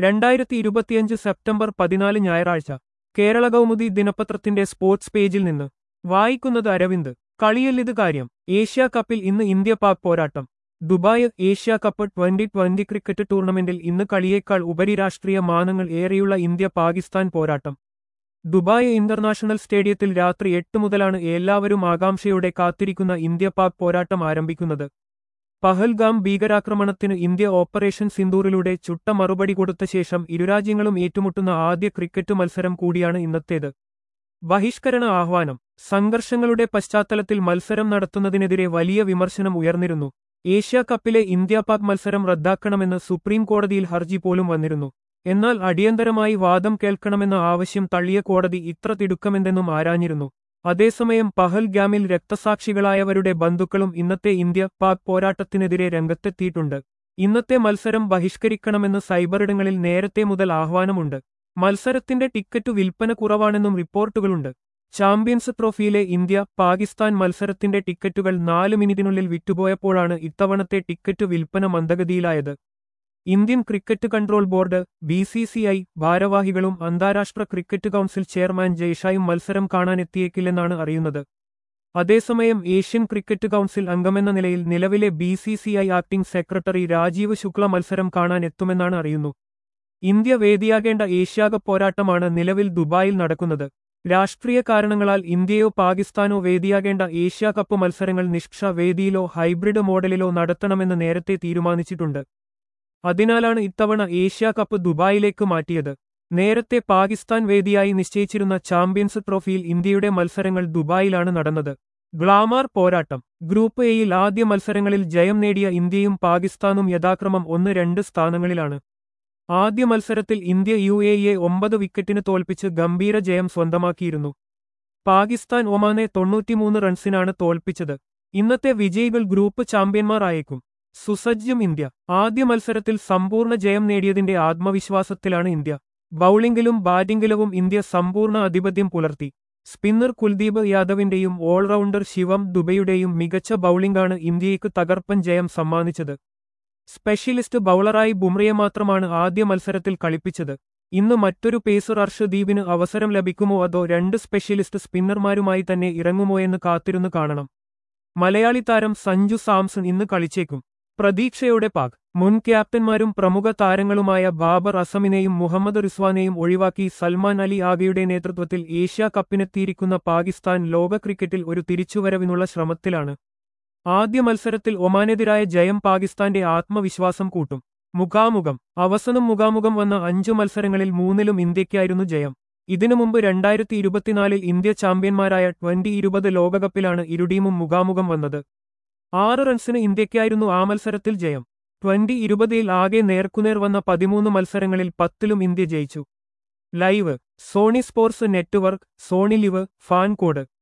രണ്ടായിരത്തി ഇരുപത്തിയഞ്ച് സെപ്റ്റംബർ പതിനാല് ഞായറാഴ്ച കേരള കൗമുദി ദിനപത്രത്തിന്റെ സ്പോർട്സ് പേജിൽ നിന്ന് വായിക്കുന്നത് അരവിന്ദ് കളിയല്ലിത് കാര്യം ഏഷ്യാ കപ്പിൽ ഇന്ന് ഇന്ത്യ പാക് പോരാട്ടം Dubai Asia cup twenty twenty cricket ടൂർണമെന്റിൽ ഇന്ന് കളിയേക്കാൾ ഉപരി രാഷ്ട്രീയ മാനങ്ങൾ ഏറെയുള്ള ഇന്ത്യ പാകിസ്ഥാൻ പോരാട്ടം ദുബായ് ഇന്റർനാഷണൽ സ്റ്റേഡിയത്തിൽ രാത്രി എട്ട് മുതലാണ് എല്ലാവരും ആകാംക്ഷയോടെ കാത്തിരിക്കുന്ന ഇന്ത്യ പാക് പോരാട്ടം ആരംഭിക്കുന്നത് പഹൽഗാം ഭീകരാക്രമണത്തിന് ഇന്ത്യ ഓപ്പറേഷൻ സിന്ദൂറിലൂടെ ചുട്ട മറുപടി കൊടുത്ത ശേഷം ഇരുരാജ്യങ്ങളും ഏറ്റുമുട്ടുന്ന ആദ്യ ക്രിക്കറ്റ് മത്സരം കൂടിയാണ് ഇന്നത്തേത് ബഹിഷ്കരണ ആഹ്വാനം സംഘർഷങ്ങളുടെ പശ്ചാത്തലത്തിൽ മത്സരം നടത്തുന്നതിനെതിരെ വലിയ വിമർശനം ഉയർന്നിരുന്നു ഏഷ്യാ കപ്പിലെ ഇന്ത്യ പാക് മത്സരം റദ്ദാക്കണമെന്ന് സുപ്രീം കോടതിയിൽ ഹർജി പോലും വന്നിരുന്നു എന്നാൽ അടിയന്തരമായി വാദം കേൾക്കണമെന്ന ആവശ്യം തള്ളിയ കോടതി ഇത്ര തിടുക്കമെന്തെന്നും ആരാഞ്ഞിരുന്നു അതേസമയം പഹൽഗാമിൽ രക്തസാക്ഷികളായവരുടെ ബന്ധുക്കളും ഇന്നത്തെ ഇന്ത്യ പാക് പോരാട്ടത്തിനെതിരെ രംഗത്തെത്തിയിട്ടുണ്ട് ഇന്നത്തെ മത്സരം ബഹിഷ്കരിക്കണമെന്ന് സൈബറിടങ്ങളിൽ നേരത്തെ മുതൽ ആഹ്വാനമുണ്ട് മത്സരത്തിന്റെ ടിക്കറ്റ് വിൽപ്പന കുറവാണെന്നും റിപ്പോർട്ടുകളുണ്ട് ചാമ്പ്യൻസ് ട്രോഫിയിലെ ഇന്ത്യ പാകിസ്ഥാൻ മത്സരത്തിന്റെ ടിക്കറ്റുകൾ നാല് മിനിറ്റിനുള്ളിൽ വിറ്റുപോയപ്പോഴാണ് ഇത്തവണത്തെ ടിക്കറ്റ് വിൽപ്പന മന്ദഗതിയിലായത് Indian cricket control board B C C I ഭാരവാഹികളും അന്താരാഷ്ട്ര ക്രിക്കറ്റ് കൗൺസിൽ ചെയർമാൻ ജയ്ഷായും മത്സരം കാണാനെത്തിയേക്കില്ലെന്നാണ് അറിയുന്നത് അതേസമയം ഏഷ്യൻ ക്രിക്കറ്റ് കൗൺസിൽ അംഗമെന്ന നിലയിൽ നിലവിലെ B C C I acting secretary Rajeev Shukla മത്സരം കാണാൻ എത്തുമെന്നാണ് അറിയുന്നു ഇന്ത്യ വേദിയാകേണ്ട ഏഷ്യാകപ്പ് പോരാട്ടമാണ് നിലവിൽ ദുബായിൽ നടക്കുന്നത് രാഷ്ട്രീയ കാരണങ്ങളാൽ ഇന്ത്യയോ പാകിസ്ഥാനോ വേദിയാകേണ്ട ഏഷ്യാ കപ്പ് മത്സരങ്ങൾ നിഷ്ക്ഷ വേദിയിലോ ഹൈബ്രിഡ് മോഡലിലോ നടത്തണമെന്ന് നേരത്തെ തീരുമാനിച്ചിട്ടുണ്ട് അതിനാലാണ് ഇത്തവണ ഏഷ്യാ കപ്പ് ദുബായിലേക്ക് മാറ്റിയത് നേരത്തെ പാകിസ്ഥാൻ വേദിയായി നിശ്ചയിച്ചിരുന്ന ചാമ്പ്യൻസ് ട്രോഫിയിൽ ഇന്ത്യയുടെ മത്സരങ്ങൾ ദുബായിലാണ് നടന്നത് ഗ്ലാമാർ പോരാട്ടം ഗ്രൂപ്പ് എയിൽ ആദ്യ മത്സരങ്ങളിൽ ജയം നേടിയ ഇന്ത്യയും പാകിസ്ഥാനും യഥാക്രമം ഒന്ന് രണ്ട് സ്ഥാനങ്ങളിലാണ് ആദ്യ മത്സരത്തിൽ ഇന്ത്യ യു എ ഇയെ ഒമ്പത് വിക്കറ്റിന് തോൽപ്പിച്ച് ഗംഭീര ജയം സ്വന്തമാക്കിയിരുന്നു പാകിസ്ഥാൻ ഒമാനെ തൊണ്ണൂറ്റിമൂന്ന് റൺസിനാണ് തോൽപ്പിച്ചത് ഇന്നത്തെ വിജയികൾ ഗ്രൂപ്പ് ചാമ്പ്യന്മാർ ആയേക്കും സുസജ്ജം ഇന്ത്യ ആദ്യ മത്സരത്തിൽ സമ്പൂർണ്ണ ജയം നേടിയതിന്റെ ആത്മവിശ്വാസത്തിലാണ് ഇന്ത്യ ബൌളിംഗിലും ബാറ്റിംഗിലും ഇന്ത്യ സമ്പൂർണ്ണ ആധിപത്യം പുലർത്തി സ്പിന്നർ കുൽദീപ് യാദവിന്റെയും ഓൾറൗണ്ടർ ശിവം ദുബൈയുടെയും മികച്ച ബൌളിംഗാണ് ഇന്ത്യയ്ക്ക് തകർപ്പൻ ജയം സമ്മാനിച്ചത് സ്പെഷ്യലിസ്റ്റ് ബൌളറായി ബുംറയെ മാത്രമാണ് ആദ്യ മത്സരത്തിൽ കളിപ്പിച്ചത് ഇന്ന് മറ്റൊരു പേസർ അർഷദീപിന് അവസരം ലഭിക്കുമോ അതോ രണ്ട് സ്പെഷ്യലിസ്റ്റ് സ്പിന്നർമാരുമായി തന്നെ ഇറങ്ങുമോ എന്ന് കാത്തിരുന്നു കാണണം മലയാളി താരം സഞ്ജു സാംസൺ ഇന്ന് കളിച്ചേക്കും പ്രതീക്ഷയോടെ പാക് മുൻ ക്യാപ്റ്റന്മാരും പ്രമുഖ താരങ്ങളുമായ ബാബർ അസമിനെയും മുഹമ്മദ് റിസ്വാനെയും ഒഴിവാക്കി സൽമാൻ അലി ആഗയുടെ നേതൃത്വത്തിൽ ഏഷ്യാ കപ്പിനെത്തിയിരിക്കുന്ന പാകിസ്ഥാൻ ലോക ക്രിക്കറ്റിൽ ഒരു തിരിച്ചുവരവിനുള്ള ശ്രമത്തിലാണ് ആദ്യ മത്സരത്തിൽ ഒമാനെതിരായ ജയം പാകിസ്ഥാന്റെ ആത്മവിശ്വാസം കൂട്ടും മുഖാമുഖം അവസാനം മുഖാമുഖം വന്ന അഞ്ചു മത്സരങ്ങളിൽ മൂന്നിലും ഇന്ത്യയ്ക്കായിരുന്നു ജയം ഇതിനു മുമ്പ് രണ്ടായിരത്തി ഇരുപത്തിനാലിൽ ഇന്ത്യ ചാമ്പ്യന്മാരായ ട്വന്റി ഇരുപത് ലോകകപ്പിലാണ് ഇരു ടീമും മുഖാമുഖം വന്നത് ആറ് റൺസിന് ഇന്ത്യയ്ക്കായിരുന്നു ആ മത്സരത്തിൽ ജയം ട്വന്റി ഇരുപതിൽ ആകെ നേർക്കുനേർ വന്ന പതിമൂന്ന് മത്സരങ്ങളിൽ പത്തിലും ഇന്ത്യ ജയിച്ചു live Sony sports network Sony Liv fan code